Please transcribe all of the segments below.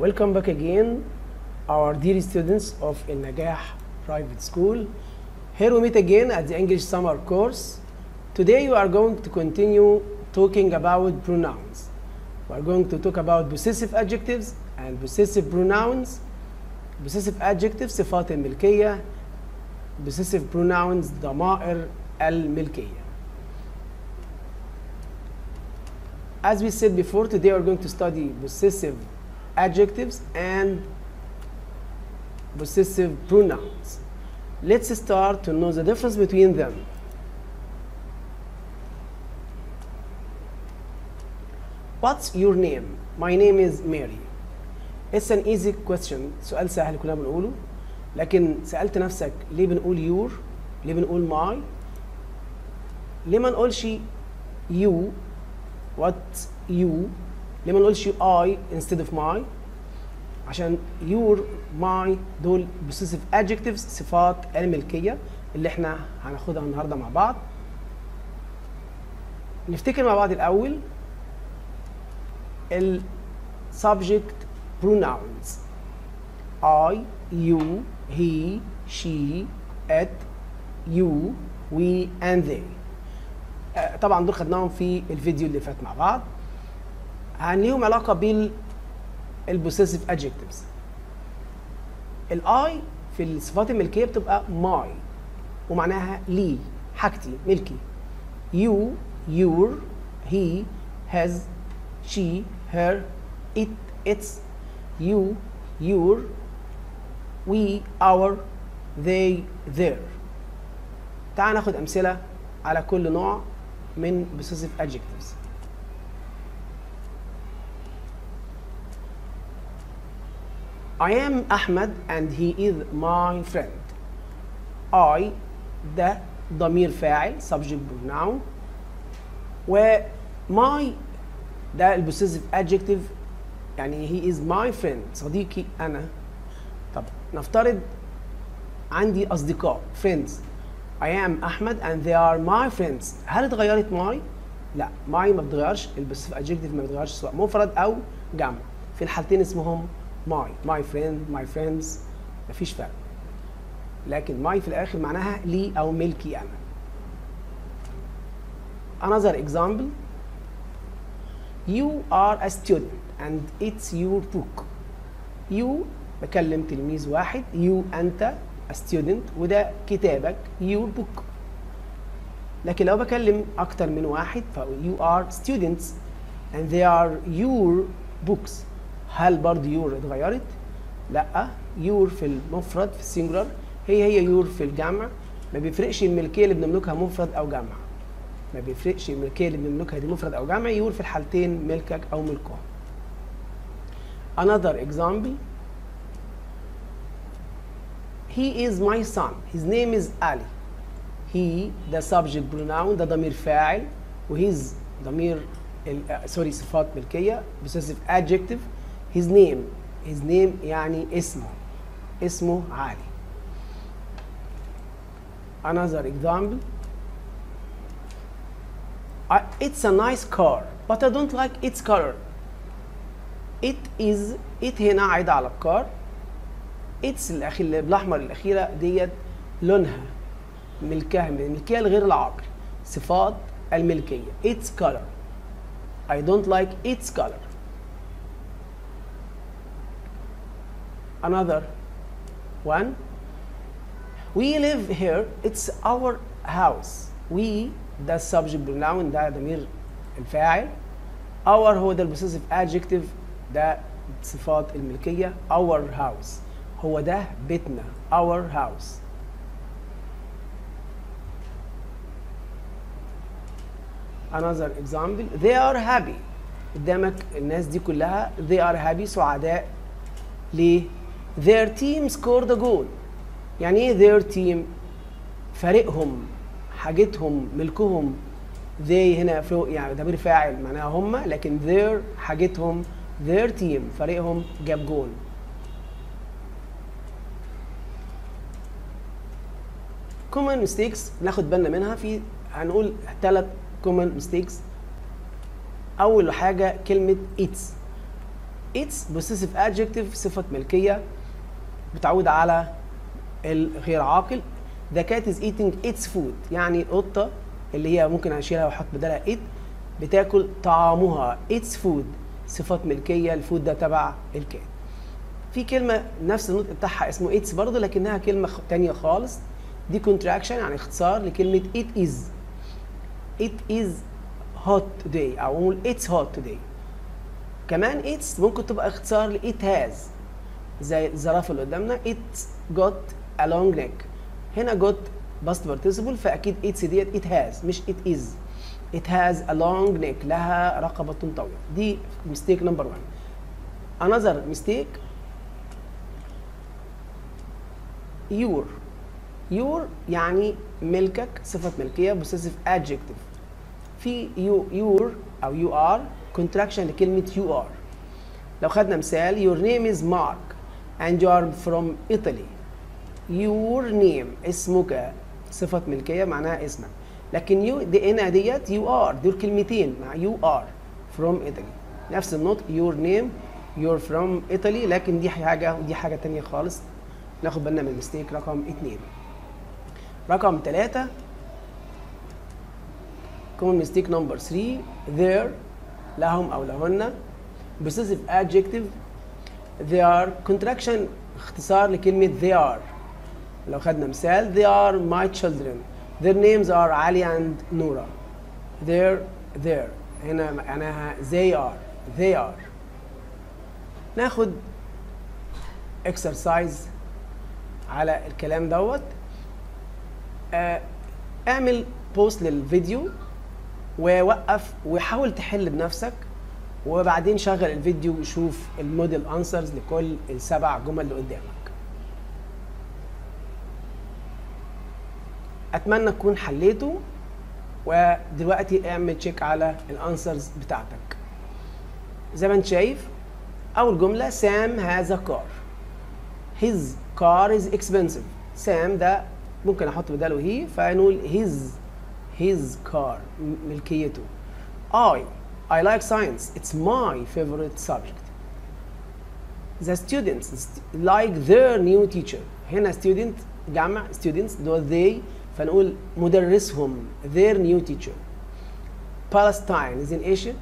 Welcome back again, our dear students of El Najah Private School. Here we meet again at the English Summer course. Today we are going to continue talking about pronouns. We are going to talk about possessive adjectives and possessive pronouns. Possessive adjectives صفات الملكية. Possessive pronouns ضمائر الملكية. As we said before, today we're going to study possessive adjectives and possessive pronouns. Let's start to know the difference between them. What's your name? My name is Mary. It's an easy question. سؤال سهل كلنا بنقوله. لكن سألت نفسك ليه بنقول your؟ ليه بنقول my؟ ليه ما نقولش you what you ليه ما نقولش I instead of my عشان your my دول possessive adjectives صفات الملكية اللي احنا هناخدها النهارده مع بعض نفتكر مع بعض الأول ال subject pronouns I you he she it you we and they آه، طبعا دول خدناهم في الفيديو اللي فات مع بعض عن ليهم علاقه بال البوسيسيف ادجكتيفز الاي في الصفات الملكيه بتبقى ماي ومعناها لي حاجتي ملكي يو يور هي هاز شي هير ات اتس يو يور وي اور they their تعال ناخد امثله على كل نوع من possessive adjectives I am Ahmed and he is my friend. I ده ضمير فاعل subject pronoun و my ده البوسيسيف adjective يعني he is my friend صديقي أنا طب نفترض عندي أصدقاء friends I am Ahmed and they are my friends هل اتغيرت my؟ لا my ما بتغيرش البوسيسيف adjective ما بتغيرش سواء مفرد أو جمع في الحالتين اسمهم my my friend my friends مفيش فرق لكن my في الآخر معناها لي أو ملكي أنا another example you are a student and it's your book you بكلم تلميذ واحد you أنت a student وده كتابك your book لكن لو بكلم أكتر من واحد ف you are students and they are your books هل برضه your اتغيرت؟ لا your في المفرد في السنجولار هي هي your في الجمع ما بيفرقش الملكية اللي بنملكها مفرد أو جمع ما بيفرقش الملكية اللي بنملكها دي مفرد أو جمع your في الحالتين ملكك أو ملكهم another example he is my son his name is Ali he ده subject pronoun ده ضمير فاعل وهيز ضمير سوري صفات ملكية possessive adjective his name his name يعني اسمه اسمه علي another example I, it's a nice car but I don't like its color it is it هنا عايدة على الكار اتس الاخير اللي بالاحمر الاخيره ديت لونها ملكها من الملكيه الغير العاقل صفات الملكيه its color I don't like its color another one we live here it's our house we ده subject pronoun ده ضمير الفاعل our هو ده البوسيسيف adjective ده صفات الملكيه our house هو ده بيتنا our house another example they are happy قدامك الناس دي كلها they are happy سعداء ليه their team scored a goal يعني ايه their team فريقهم حاجتهم ملكهم they هنا فوق يعني ضمير فاعل معناها هم لكن their حاجتهم their team فريقهم جاب جول common mistakes ناخد بالنا منها في هنقول ثلاث common mistakes اول حاجه كلمه it's its possessive adjective صفة ملكية بتعود على الغير عاقل the cat is eating its food يعني القطة اللي هي ممكن اشيلها واحط بدلها it بتاكل طعامها its food صفات ملكية الفود ده تبع الكات في كلمة نفس النطق بتاعها اسمه اتس برضه لكنها كلمة خ- تانية خالص دي كونتراكشن يعني اختصار لكلمة it is it is hot today او اقول it's hot today كمان it's ممكن تبقى اختصار ل it has زي الزرافة اللي قدامنا it's got a long neck هنا got past participle فاكيد it's ديت it has مش it is it has a long neck لها رقبة طويلة دي mistake number one another mistake your your يعني ملكك صفة ملكية possessive adjective في you your أو you are contraction لكلمة you are لو خدنا مثال your name is Mark and you are from Italy your name اسمك صفة ملكية معناها اسمك لكن you دي هنا ديت you are دول كلمتين مع you are from Italy نفس النطق your name you're from Italy لكن دي حاجة ودي حاجة تانية خالص ناخد بالنا من المستيك رقم اتنين رقم ثلاثة كون ميستيك نمبر 3 there لهم او لهن possessive adjective they are contraction اختصار لكلمة they are لو خدنا مثال they are my children their names are Ali and Nura they're there هنا معناها they are they are ناخد exercise على الكلام دوت آه، اعمل بوست للفيديو ووقف وحاول تحل بنفسك وبعدين شغل الفيديو وشوف الموديل انسرز لكل السبع جمل اللي قدامك اتمنى تكون حليته ودلوقتي اعمل تشيك على الانسرز بتاعتك زي ما انت شايف اول جمله سام هاز ا كار his car is expensive سام ده ممكن احط بداله هي فنقول his his car م- ملكيته I I like science it's my favorite subject the students st- like their new teacher هنا student جمع students دول they فنقول مدرسهم their new teacher Palestine is in Asia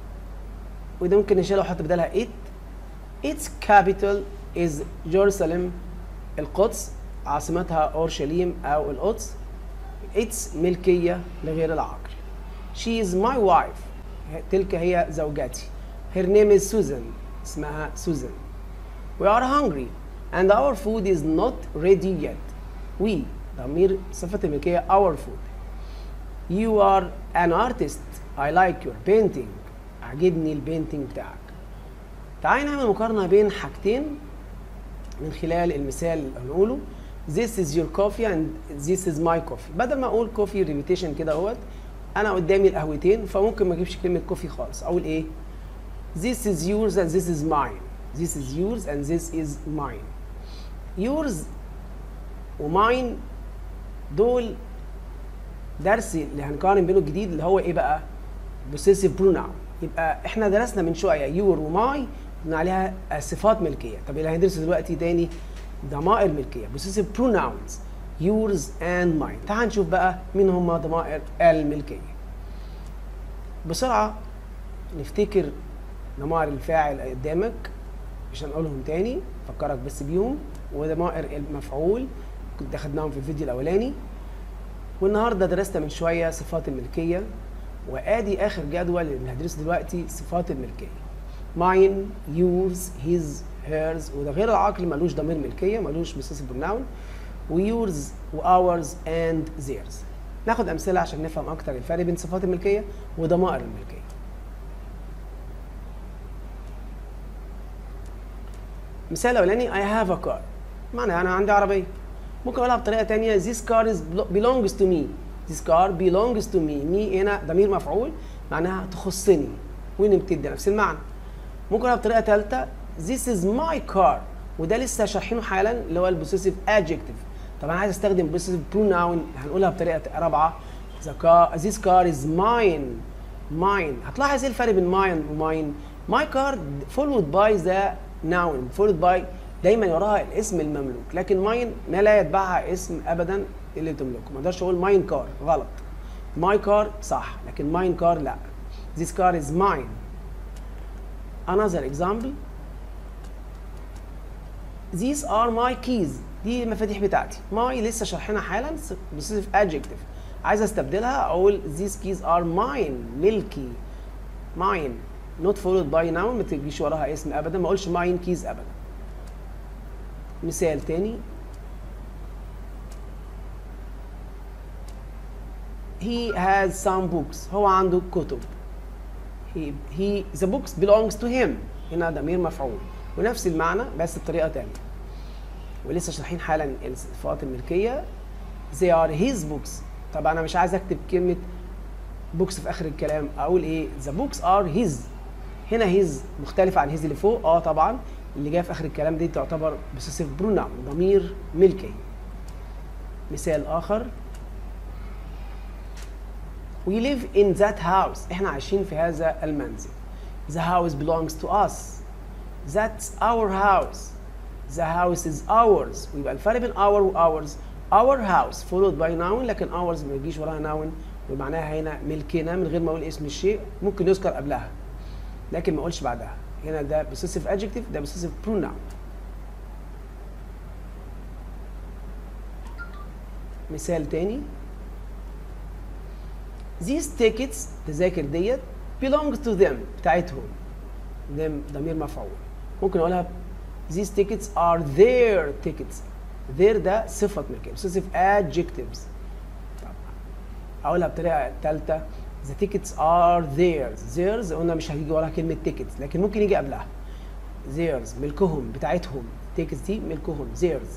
وده ممكن نشيلها ونحط بدالها it its capital is Jerusalem القدس عاصمتها اورشليم او القدس its ملكيه لغير العاقل she is my wife تلك هي زوجتي her name is Susan اسمها سوزان we are hungry and our food is not ready yet we ضمير صفة الملكية our food you are an artist I like your painting عجبني البينتينج بتاعك تعالي نعمل مقارنة بين حاجتين من خلال المثال اللي هنقوله This is your coffee and this is my coffee بدل ما اقول كوفي ريبيتيشن كده اهوت انا قدامي القهوتين فممكن ما اجيبش كلمة كوفي خالص اقول ايه This is yours and this is mine This is yours and this is mine yours وماين دول درس اللي هنقارن بينه الجديد اللي هو ايه بقى possessive pronoun يبقى احنا درسنا من شويه يور وماي قلنا عليها صفات ملكيه طب اللي هندرسه دلوقتي تاني ضمائر ملكيه possessive pronouns yours and mine تعال نشوف بقى مين هم ضمائر الملكيه بسرعه نفتكر ضمائر الفاعل اللي قدامك مش هنقولهم تاني فكرك بس بيهم وضمائر المفعول كنت اخدناهم في الفيديو الاولاني والنهارده درسنا من شويه صفات الملكيه وادي اخر جدول اللي هندرسه دلوقتي صفات الملكيه mine yours his hers وده غير العاقل ملوش ضمير ملكيه ملوش possessive pronoun ويورز واورز اند theirs ناخد امثله عشان نفهم اكتر الفرق بين صفات الملكيه وضمائر الملكيه مثال الاولاني I have a car معنى انا عندي عربيه ممكن اقولها بطريقه تانية this car is belongs to me this car belongs to me me هنا ضمير مفعول معناها تخصني وين بتدي نفس المعنى ممكن اقولها بطريقه ثالثه this is my car وده لسه شارحينه حالا اللي هو البوسيسيف adjective طب انا عايز استخدم بوسيسيف pronoun هنقولها بطريقه رابعه the car this car is mine mine هتلاحظ ايه الفرق بين mine وماين my car followed by the noun followed by دايما وراها الاسم المملوك لكن mine ما لا يتبعها اسم ابدا اللي تملكه ما اقدرش اقول mine car غلط my car صح لكن mine car لا this car is mine another example these are my keys دي المفاتيح بتاعتي my لسه شارحينها حالا بصيغه adjective عايز استبدلها اقول these keys are mine ملكي mine not followed by noun ما تجيش وراها اسم ابدا ما اقولش mine keys ابدا مثال تاني he has some books هو عنده كتب he, he the books belongs to him هنا ضمير مفعول ونفس المعنى بس بطريقه تانية ولسه شارحين حالا الصفات الملكيه they are his books طب انا مش عايز اكتب كلمه بوكس في اخر الكلام اقول ايه the books are his هنا his مختلفه عن his اللي فوق اه طبعا اللي جايه في اخر الكلام دي تعتبر possessive pronoun ضمير ملكي مثال اخر we live in that house احنا عايشين في هذا المنزل the house belongs to us that's our house the house is ours ويبقى الفرق بين our و ours our house followed by noun لكن ours ما يجيش وراها noun ومعناها هنا ملكنا من غير ما اقول اسم الشيء ممكن يذكر قبلها لكن ما اقولش بعدها هنا ده possessive adjective ده possessive pronoun مثال تاني these tickets تذاكر ديت belongs to them بتاعتهم them ضمير مفعول ممكن اقولها these tickets are their tickets their ده صفة ملكية possessive adjectives اقولها بطريقة ثالثة the tickets are theirs theirs قلنا مش هيجي وراها كلمة tickets لكن ممكن يجي قبلها theirs ملكهم بتاعتهم tickets دي ملكهم theirs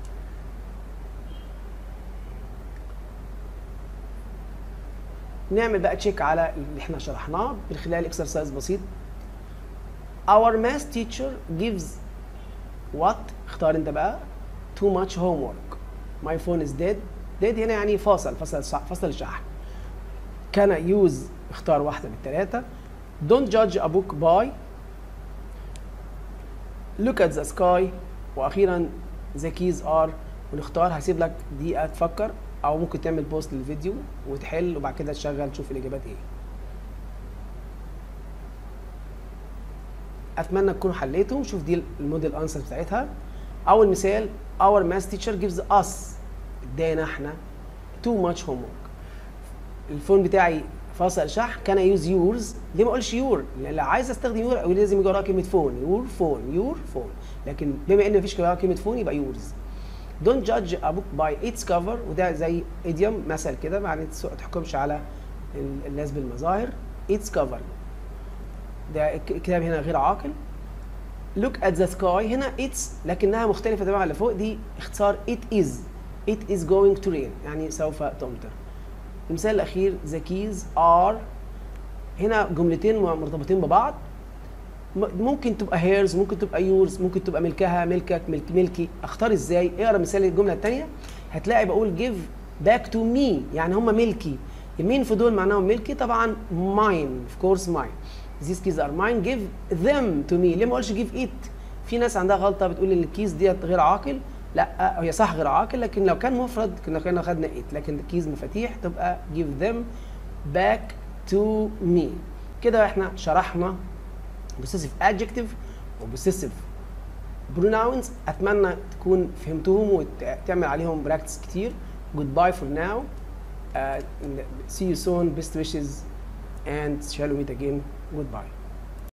نعمل بقى تشيك على اللي احنا شرحناه من خلال اكسرسايز بسيط our math teacher gives what اختار انت بقى too much homework my phone is dead dead هنا يعني فاصل فصل فصل الشحن can I use اختار واحدة من الثلاثة don't judge a book by look at the sky واخيرا the keys are ونختار هسيب لك دقيقة تفكر او ممكن تعمل بوست للفيديو وتحل وبعد كده تشغل تشوف الاجابات ايه اتمنى تكونوا حليتوا شوف دي الموديل انسر بتاعتها اول مثال our math teacher gives us ادانا احنا too much homework الفون بتاعي فاصل شحن كان يوز يورز ليه ما اقولش يور لان لو عايز استخدم يور لازم يجي وراها كلمه فون يور فون يور فون لكن بما ان مفيش وراها كلمه فون يبقى يورز don't judge a book by its cover وده زي ايديوم مثل كده معنى ما تحكمش على الناس بالمظاهر its cover ده الكتاب هنا غير عاقل look at the sky هنا it's لكنها مختلفة تماما عن اللي فوق دي اختصار it is it is going to rain يعني سوف تمطر المثال الأخير the keys are هنا جملتين مرتبطين ببعض ممكن تبقى هيرز ممكن تبقى يورز ممكن تبقى ملكها ملكك ملك ملكي اختار ازاي اقرا مثال الجمله الثانيه هتلاقي بقول give back to me يعني هم ملكي مين في دول معناهم ملكي طبعا mine of course mine these keys are mine give them to me ليه ما اقولش give it في ناس عندها غلطه بتقول ان الكيز ديت غير عاقل لا هي صح غير عاقل لكن لو كان مفرد كنا كنا خدنا it لكن الكيز مفاتيح تبقى give them back to me كده احنا شرحنا possessive adjective و possessive pronouns اتمنى تكون فهمتهم وتعمل عليهم براكتس كتير goodbye for now uh, see you soon best wishes and shall we meet again goodbye